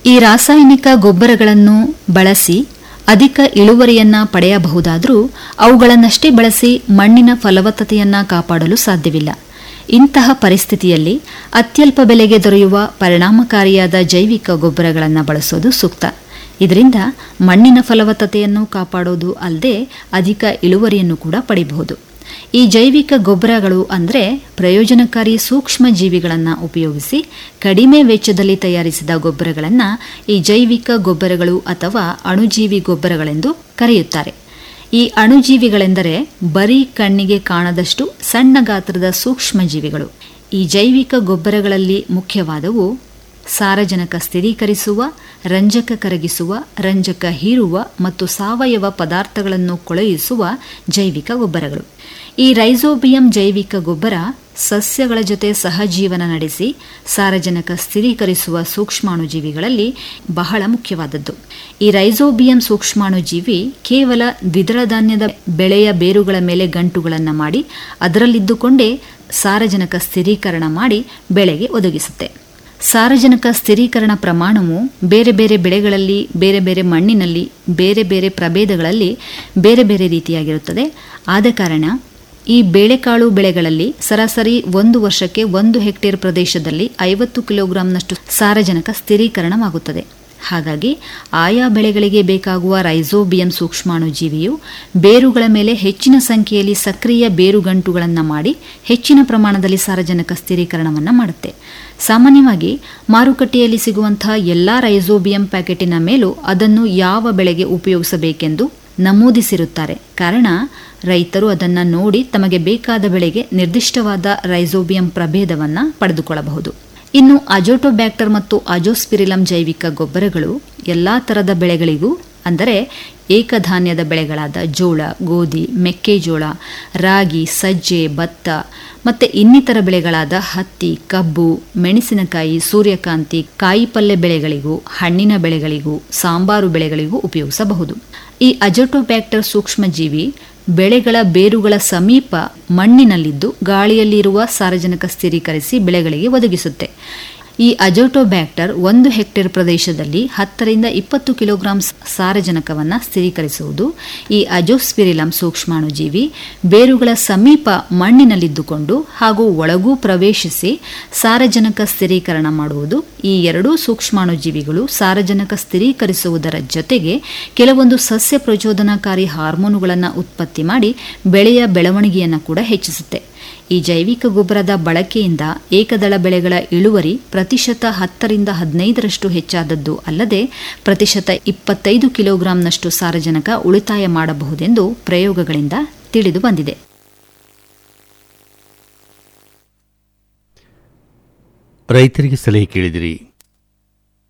ಈ ರಾಸಾಯನಿಕ ಗೊಬ್ಬರಗಳನ್ನು ಬಳಸಿ ಅಧಿಕ ಇಳುವರಿಯನ್ನ ಪಡೆಯಬಹುದಾದರೂ ಅವುಗಳನ್ನಷ್ಟೇ ಬಳಸಿ ಮಣ್ಣಿನ ಫಲವತ್ತತೆಯನ್ನ ಕಾಪಾಡಲು ಸಾಧ್ಯವಿಲ್ಲ ಇಂತಹ ಪರಿಸ್ಥಿತಿಯಲ್ಲಿ ಅತ್ಯಲ್ಪ ಬೆಲೆಗೆ ದೊರೆಯುವ ಪರಿಣಾಮಕಾರಿಯಾದ ಜೈವಿಕ ಗೊಬ್ಬರಗಳನ್ನು ಬಳಸೋದು ಸೂಕ್ತ ಇದರಿಂದ ಮಣ್ಣಿನ ಫಲವತ್ತತೆಯನ್ನು ಕಾಪಾಡೋದು ಅಲ್ಲದೆ ಅಧಿಕ ಇಳುವರಿಯನ್ನು ಕೂಡ ಪಡೆಯಬಹುದು ಈ ಜೈವಿಕ ಗೊಬ್ಬರಗಳು ಅಂದರೆ ಪ್ರಯೋಜನಕಾರಿ ಸೂಕ್ಷ್ಮ ಜೀವಿಗಳನ್ನು ಉಪಯೋಗಿಸಿ ಕಡಿಮೆ ವೆಚ್ಚದಲ್ಲಿ ತಯಾರಿಸಿದ ಗೊಬ್ಬರಗಳನ್ನು ಈ ಜೈವಿಕ ಗೊಬ್ಬರಗಳು ಅಥವಾ ಅಣುಜೀವಿ ಗೊಬ್ಬರಗಳೆಂದು ಕರೆಯುತ್ತಾರೆ ಈ ಅಣುಜೀವಿಗಳೆಂದರೆ ಬರೀ ಕಣ್ಣಿಗೆ ಕಾಣದಷ್ಟು ಸಣ್ಣ ಗಾತ್ರದ ಸೂಕ್ಷ್ಮ ಜೀವಿಗಳು ಈ ಜೈವಿಕ ಗೊಬ್ಬರಗಳಲ್ಲಿ ಮುಖ್ಯವಾದವು ಸಾರಜನಕ ಸ್ಥಿರೀಕರಿಸುವ ರಂಜಕ ಕರಗಿಸುವ ರಂಜಕ ಹೀರುವ ಮತ್ತು ಸಾವಯವ ಪದಾರ್ಥಗಳನ್ನು ಕೊಳೆಯಿಸುವ ಜೈವಿಕ ಗೊಬ್ಬರಗಳು ಈ ರೈಸೋಬಿಯಂ ಜೈವಿಕ ಗೊಬ್ಬರ ಸಸ್ಯಗಳ ಜೊತೆ ಸಹಜೀವನ ನಡೆಸಿ ಸಾರಜನಕ ಸ್ಥಿರೀಕರಿಸುವ ಸೂಕ್ಷ್ಮಾಣುಜೀವಿಗಳಲ್ಲಿ ಬಹಳ ಮುಖ್ಯವಾದದ್ದು ಈ ರೈಸೋಬಿಯಂ ಸೂಕ್ಷ್ಮಾಣುಜೀವಿ ಕೇವಲ ದ್ವಿದಳ ಧಾನ್ಯದ ಬೆಳೆಯ ಬೇರುಗಳ ಮೇಲೆ ಗಂಟುಗಳನ್ನು ಮಾಡಿ ಅದರಲ್ಲಿದ್ದುಕೊಂಡೇ ಸಾರಜನಕ ಸ್ಥಿರೀಕರಣ ಮಾಡಿ ಬೆಳೆಗೆ ಒದಗಿಸುತ್ತೆ ಸಾರಜನಕ ಸ್ಥಿರೀಕರಣ ಪ್ರಮಾಣವು ಬೇರೆ ಬೇರೆ ಬೆಳೆಗಳಲ್ಲಿ ಬೇರೆ ಬೇರೆ ಮಣ್ಣಿನಲ್ಲಿ ಬೇರೆ ಬೇರೆ ಪ್ರಭೇದಗಳಲ್ಲಿ ಬೇರೆ ಬೇರೆ ರೀತಿಯಾಗಿರುತ್ತದೆ ಆದ ಕಾರಣ ಈ ಬೇಳೆಕಾಳು ಬೆಳೆಗಳಲ್ಲಿ ಸರಾಸರಿ ಒಂದು ವರ್ಷಕ್ಕೆ ಒಂದು ಹೆಕ್ಟೇರ್ ಪ್ರದೇಶದಲ್ಲಿ ಐವತ್ತು ಕಿಲೋಗ್ರಾಂನಷ್ಟು ಸಾರಜನಕ ಸ್ಥಿರೀಕರಣವಾಗುತ್ತದೆ ಹಾಗಾಗಿ ಆಯಾ ಬೆಳೆಗಳಿಗೆ ಬೇಕಾಗುವ ರೈಸೋಬಿಯಂ ಸೂಕ್ಷ್ಮಾಣುಜೀವಿಯು ಬೇರುಗಳ ಮೇಲೆ ಹೆಚ್ಚಿನ ಸಂಖ್ಯೆಯಲ್ಲಿ ಸಕ್ರಿಯ ಬೇರುಗಂಟುಗಳನ್ನು ಮಾಡಿ ಹೆಚ್ಚಿನ ಪ್ರಮಾಣದಲ್ಲಿ ಸಾರಜನಕ ಸ್ಥಿರೀಕರಣವನ್ನು ಮಾಡುತ್ತೆ ಸಾಮಾನ್ಯವಾಗಿ ಮಾರುಕಟ್ಟೆಯಲ್ಲಿ ಸಿಗುವಂತಹ ಎಲ್ಲಾ ರೈಸೋಬಿಯಂ ಪ್ಯಾಕೆಟಿನ ಮೇಲೂ ಅದನ್ನು ಯಾವ ಬೆಳೆಗೆ ಉಪಯೋಗಿಸಬೇಕೆಂದು ನಮೂದಿಸಿರುತ್ತಾರೆ ಕಾರಣ ರೈತರು ಅದನ್ನು ನೋಡಿ ತಮಗೆ ಬೇಕಾದ ಬೆಳೆಗೆ ನಿರ್ದಿಷ್ಟವಾದ ರೈಸೋಬಿಯಂ ಪ್ರಭೇದವನ್ನು ಪಡೆದುಕೊಳ್ಳಬಹುದು ಇನ್ನು ಅಜೋಟೋಬ್ಯಾಕ್ಟರ್ ಮತ್ತು ಅಜೋಸ್ಪಿರಿಲಂ ಜೈವಿಕ ಗೊಬ್ಬರಗಳು ಎಲ್ಲಾ ತರದ ಬೆಳೆಗಳಿಗೂ ಅಂದರೆ ಏಕಧಾನ್ಯದ ಬೆಳೆಗಳಾದ ಜೋಳ ಗೋಧಿ ಮೆಕ್ಕೆಜೋಳ ರಾಗಿ ಸಜ್ಜೆ ಭತ್ತ ಮತ್ತು ಇನ್ನಿತರ ಬೆಳೆಗಳಾದ ಹತ್ತಿ ಕಬ್ಬು ಮೆಣಸಿನಕಾಯಿ ಸೂರ್ಯಕಾಂತಿ ಕಾಯಿಪಲ್ಯ ಬೆಳೆಗಳಿಗೂ ಹಣ್ಣಿನ ಬೆಳೆಗಳಿಗೂ ಸಾಂಬಾರು ಬೆಳೆಗಳಿಗೂ ಉಪಯೋಗಿಸಬಹುದು ಈ ಅಜೋಟೋಬ್ಯಾಕ್ಟರ್ ಸೂಕ್ಷ್ಮಜೀವಿ ಬೆಳೆಗಳ ಬೇರುಗಳ ಸಮೀಪ ಮಣ್ಣಿನಲ್ಲಿದ್ದು ಗಾಳಿಯಲ್ಲಿರುವ ಸಾರಜನಕ ಸ್ಥಿರೀಕರಿಸಿ ಬೆಳೆಗಳಿಗೆ ಒದಗಿಸುತ್ತೆ ಈ ಅಜೋಟೋಬ್ಯಾಕ್ಟರ್ ಒಂದು ಹೆಕ್ಟೇರ್ ಪ್ರದೇಶದಲ್ಲಿ ಹತ್ತರಿಂದ ಇಪ್ಪತ್ತು ಕಿಲೋಗ್ರಾಂ ಸಾರಜನಕವನ್ನು ಸ್ಥಿರೀಕರಿಸುವುದು ಈ ಅಜೋಸ್ಪಿರಿಲಂ ಸೂಕ್ಷ್ಮಾಣುಜೀವಿ ಬೇರುಗಳ ಸಮೀಪ ಮಣ್ಣಿನಲ್ಲಿದ್ದುಕೊಂಡು ಹಾಗೂ ಒಳಗೂ ಪ್ರವೇಶಿಸಿ ಸಾರಜನಕ ಸ್ಥಿರೀಕರಣ ಮಾಡುವುದು ಈ ಎರಡೂ ಸೂಕ್ಷ್ಮಾಣುಜೀವಿಗಳು ಸಾರಜನಕ ಸ್ಥಿರೀಕರಿಸುವುದರ ಜೊತೆಗೆ ಕೆಲವೊಂದು ಸಸ್ಯ ಪ್ರಚೋದನಕಾರಿ ಹಾರ್ಮೋನುಗಳನ್ನು ಉತ್ಪತ್ತಿ ಮಾಡಿ ಬೆಳೆಯ ಬೆಳವಣಿಗೆಯನ್ನು ಕೂಡ ಹೆಚ್ಚಿಸುತ್ತೆ ಈ ಜೈವಿಕ ಗೊಬ್ಬರದ ಬಳಕೆಯಿಂದ ಏಕದಳ ಬೆಳೆಗಳ ಇಳುವರಿ ಪ್ರತಿಶತ ಹತ್ತರಿಂದ ಹದಿನೈದರಷ್ಟು ಹೆಚ್ಚಾದದ್ದು ಅಲ್ಲದೆ ಪ್ರತಿಶತ ಇಪ್ಪತ್ತೈದು ಕಿಲೋಗ್ರಾಂನಷ್ಟು ಸಾರಜನಕ ಉಳಿತಾಯ ಮಾಡಬಹುದೆಂದು ಪ್ರಯೋಗಗಳಿಂದ ತಿಳಿದು ಬಂದಿದೆ ರೈತರಿಗೆ ಸಲಹೆ ಕೇಳಿದಿರಿ